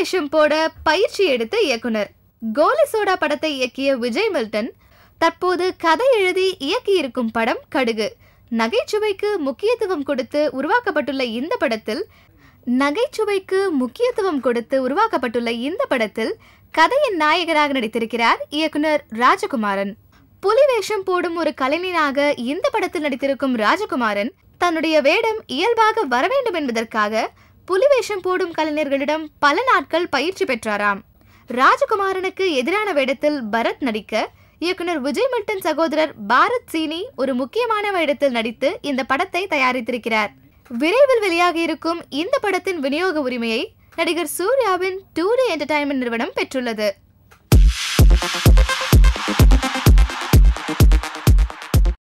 வேஷம் போட பயிற்சி எடுத்த இயக்குனர் கோலி சோடா படத்தை இயக்கிய விஜய் மில்டன் தற்போது கதை எழுதி இயக்கியிருக்கும் படம் கடுகு நகைச்சுவைக்கு முக்கியத்துவம் கொடுத்து உருவாக்கப்பட்டுள்ள இந்த படத்தில் நகைச்சுவைக்கு முக்கியத்துவம் கொடுத்து உருவாக்கப்பட்டுள்ள இந்த படத்தில் கதையின் நாயகராக நடித்திருக்கிறார் இயக்குனர் ராஜகுமாரன் புலி வேஷம் போடும் ஒரு கலைஞனாக இந்த படத்தில் நடித்திருக்கும் ராஜகுமாரன் தன்னுடைய வேடம் இயல்பாக வர வேண்டும் என்பதற்காக புலி வேஷம் போடும் கலைஞர்களிடம் பல நாட்கள் பயிற்சி பெற்றாராம் ராஜகுமாரனுக்கு எதிரான வேடத்தில் பரத் நடிக்க இயக்குனர் விஜய் மில்டன் சகோதரர் பாரத் சீனி ஒரு முக்கியமான வேடத்தில் நடித்து இந்த படத்தை தயாரித்திருக்கிறார் விரைவில் வெளியாக இருக்கும் இந்த படத்தின் விநியோக உரிமையை நடிகர் சூர்யாவின் டூ டி என்டர்டைன்மெண்ட் நிறுவனம் பெற்றுள்ளது